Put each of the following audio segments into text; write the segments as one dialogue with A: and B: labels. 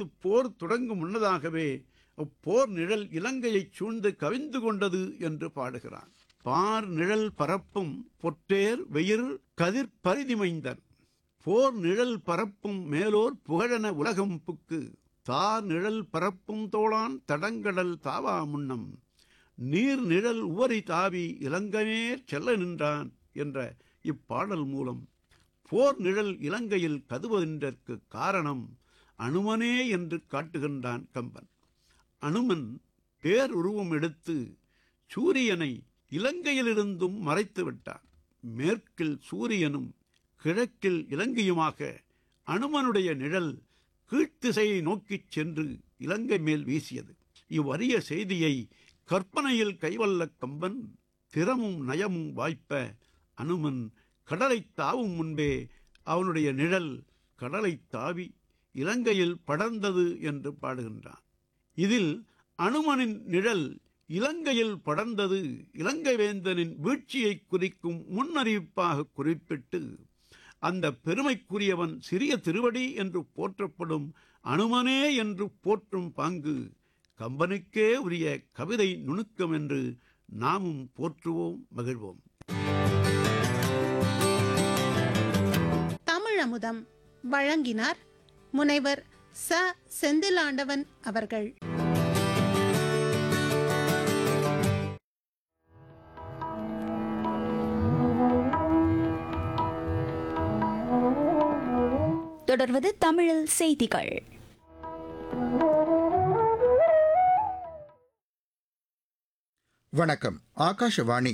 A: குடியரசுப் போர் தொடங்கும் முன்னதாகவே அப்போர் நிழல் இலங்கையைச் சூழ்ந்து கவிந்து கொண்டது என்று பாடுகிறான் பார் நிழல் பரப்பும் பொற்றேர் வெயிர் கதிர் பரிதிமைந்தன் போர் நிழல் பரப்பும் மேலோர் புகழென உலகம் புக்கு தார் நிழல் பரப்பும் தோளான் தடங்கடல் தாவா முன்னம் நீர் நிழல் உவரி தாவி இலங்கையே செல்ல நின்றான் என்ற இப்பாடல் மூலம் போர் நிழல் இலங்கையில் கதுவதற்கு காரணம் அனுமனே என்று காட்டுகின்றான் கம்பன் அனுமன் பேருருவம் எடுத்து சூரியனை இலங்கையிலிருந்தும் மறைத்து விட்டான் மேற்கில் சூரியனும் கிழக்கில் இலங்கையுமாக அனுமனுடைய நிழல் கீழ்த்திசையை நோக்கிச் சென்று இலங்கை மேல் வீசியது இவ்வறிய செய்தியை கற்பனையில் கைவல்ல கம்பன் திறமும் நயமும் வாய்ப்ப அனுமன் கடலைத் தாவும் முன்பே அவனுடைய நிழல் கடலைத் தாவி இலங்கையில் படர்ந்தது என்று பாடுகின்றான் இதில் அனுமனின் நிழல் இலங்கையில் படர்ந்தது இலங்கை வேந்தனின் வீழ்ச்சியை குறிக்கும் முன்னறிவிப்பாக குறிப்பிட்டு அந்த பெருமைக்குரியவன் சிறிய திருவடி என்று போற்றப்படும் அனுமனே என்று போற்றும் பாங்கு கம்பனுக்கே உரிய கவிதை நுணுக்கம் என்று நாமும் போற்றுவோம் மகிழ்வோம்
B: தமிழமுதம் வழங்கினார் முனைவர் ச செந்திலாண்டவன் அவர்கள்
C: தொடர்வது தமிழில் செய்திகள்
D: வணக்கம் ஆகாஷவாணி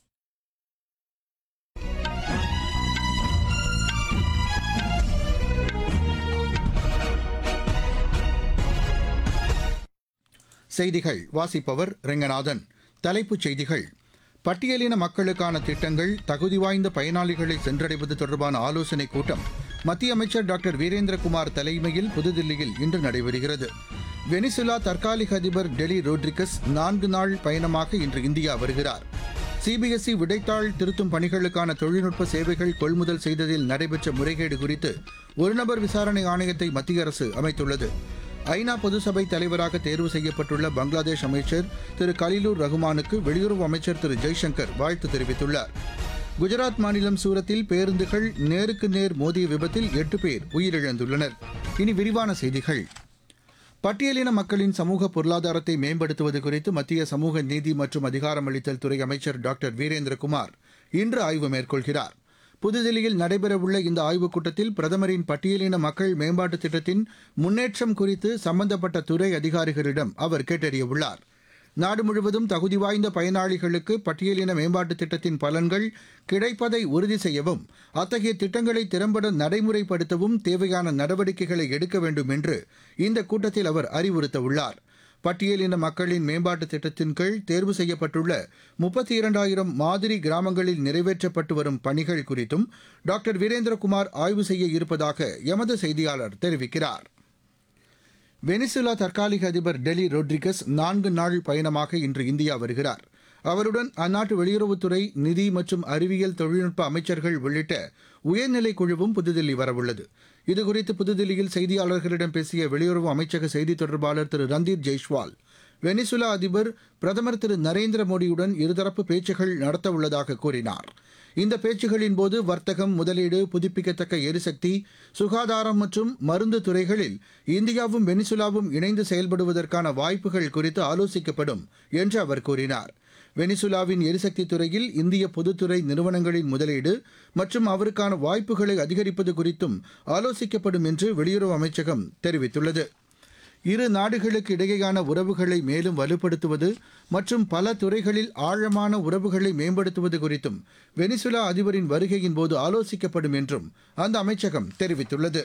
D: செய்திகள் வாசிப்பவர் ரெங்கநாதன் தலைப்புச் செய்திகள் பட்டியலின மக்களுக்கான திட்டங்கள் தகுதி வாய்ந்த பயனாளிகளை சென்றடைவது தொடர்பான ஆலோசனைக் கூட்டம் மத்திய அமைச்சர் டாக்டர் வீரேந்திரகுமார் தலைமையில் புதுதில்லியில் இன்று நடைபெறுகிறது வெனிசுலா தற்காலிக அதிபர் டெலி ரோட்ரிகஸ் நான்கு நாள் பயணமாக இன்று இந்தியா வருகிறார் சிபிஎஸ்இ விடைத்தாள் திருத்தும் பணிகளுக்கான தொழில்நுட்ப சேவைகள் கொள்முதல் செய்ததில் நடைபெற்ற முறைகேடு குறித்து ஒருநபர் விசாரணை ஆணையத்தை மத்திய அரசு அமைத்துள்ளது ஐநா பொதுசபை தலைவராக தேர்வு செய்யப்பட்டுள்ள பங்களாதேஷ் அமைச்சர் திரு கலிலூர் ரகுமானுக்கு வெளியுறவு அமைச்சர் திரு ஜெய்சங்கர் வாழ்த்து தெரிவித்துள்ளார் குஜராத் மாநிலம் சூரத்தில் பேருந்துகள் நேருக்கு நேர் மோதிய விபத்தில் எட்டு பேர் உயிரிழந்துள்ளனர் இனி விரிவான செய்திகள் பட்டியலின மக்களின் சமூக பொருளாதாரத்தை மேம்படுத்துவது குறித்து மத்திய சமூக நீதி மற்றும் அதிகாரமளித்தல் துறை அமைச்சர் டாக்டர் வீரேந்திரகுமார் இன்று ஆய்வு மேற்கொள்கிறார் புதுதில்லியில் நடைபெறவுள்ள இந்த ஆய்வுக் கூட்டத்தில் பிரதமரின் பட்டியலின மக்கள் மேம்பாட்டுத் திட்டத்தின் முன்னேற்றம் குறித்து சம்பந்தப்பட்ட துறை அதிகாரிகளிடம் அவர் கேட்டறியவுள்ளார் நாடு முழுவதும் தகுதி வாய்ந்த பயனாளிகளுக்கு பட்டியலின மேம்பாட்டுத் திட்டத்தின் பலன்கள் கிடைப்பதை உறுதி செய்யவும் அத்தகைய திட்டங்களை திறம்பட நடைமுறைப்படுத்தவும் தேவையான நடவடிக்கைகளை எடுக்க வேண்டும் என்று இந்த கூட்டத்தில் அவர் அறிவுறுத்தவுள்ளார் பட்டியலின மக்களின் மேம்பாட்டுத் திட்டத்தின் கீழ் தேர்வு செய்யப்பட்டுள்ள முப்பத்தி இரண்டாயிரம் மாதிரி கிராமங்களில் நிறைவேற்றப்பட்டு வரும் பணிகள் குறித்தும் டாக்டர் வீரேந்திரகுமார் ஆய்வு செய்ய இருப்பதாக எமது செய்தியாளர் தெரிவிக்கிறார் வெனிசுலா தற்காலிக அதிபர் டெலி ரோட்ரிகஸ் நான்கு நாள் பயணமாக இன்று இந்தியா வருகிறார் அவருடன் அந்நாட்டு வெளியுறவுத்துறை நிதி மற்றும் அறிவியல் தொழில்நுட்ப அமைச்சர்கள் உள்ளிட்ட உயர்நிலை குழுவும் புதுதில்லி வரவுள்ளது இதுகுறித்து புதுதில்லியில் செய்தியாளர்களிடம் பேசிய வெளியுறவு அமைச்சக செய்தித் தொடர்பாளர் திரு ரந்தீப் ஜெய்ஸ்வால் வெனிசுலா அதிபர் பிரதமர் திரு நரேந்திர மோடியுடன் இருதரப்பு பேச்சுகள் நடத்தவுள்ளதாக கூறினார் இந்த பேச்சுகளின் போது வர்த்தகம் முதலீடு புதுப்பிக்கத்தக்க எரிசக்தி சுகாதாரம் மற்றும் மருந்து துறைகளில் இந்தியாவும் வெனிசுலாவும் இணைந்து செயல்படுவதற்கான வாய்ப்புகள் குறித்து ஆலோசிக்கப்படும் என்று அவர் கூறினார் வெனிசுலாவின் எரிசக்தி துறையில் இந்திய பொதுத்துறை நிறுவனங்களின் முதலீடு மற்றும் அவருக்கான வாய்ப்புகளை அதிகரிப்பது குறித்தும் ஆலோசிக்கப்படும் என்று வெளியுறவு அமைச்சகம் தெரிவித்துள்ளது இரு நாடுகளுக்கு இடையேயான உறவுகளை மேலும் வலுப்படுத்துவது மற்றும் பல துறைகளில் ஆழமான உறவுகளை மேம்படுத்துவது குறித்தும் வெனிசுலா அதிபரின் வருகையின் போது ஆலோசிக்கப்படும் என்றும் அந்த அமைச்சகம் தெரிவித்துள்ளது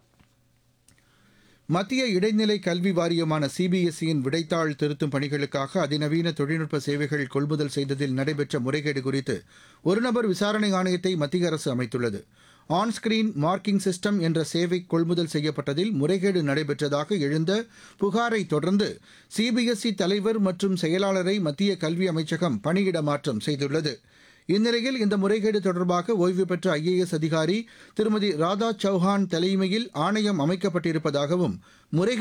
D: மத்திய இடைநிலை கல்வி வாரியமான சிபிஎஸ்இயின் விடைத்தாள் திருத்தும் பணிகளுக்காக அதிநவீன தொழில்நுட்ப சேவைகள் கொள்முதல் செய்ததில் நடைபெற்ற முறைகேடு குறித்து ஒருநபர் விசாரணை ஆணையத்தை மத்திய அரசு அமைத்துள்ளது ஆன் ஸ்கிரீன் மார்க்கிங் சிஸ்டம் என்ற சேவை கொள்முதல் செய்யப்பட்டதில் முறைகேடு நடைபெற்றதாக எழுந்த புகாரை தொடர்ந்து சிபிஎஸ்இ தலைவர் மற்றும் செயலாளரை மத்திய கல்வி அமைச்சகம் பணியிட மாற்றம் செய்துள்ளது இந்நிலையில் இந்த முறைகேடு தொடர்பாக ஓய்வு பெற்ற ஐஏஎஸ் அதிகாரி திருமதி ராதா சௌஹான் தலைமையில் ஆணையம் அமைக்கப்பட்டிருப்பதாகவும் முறைகேடு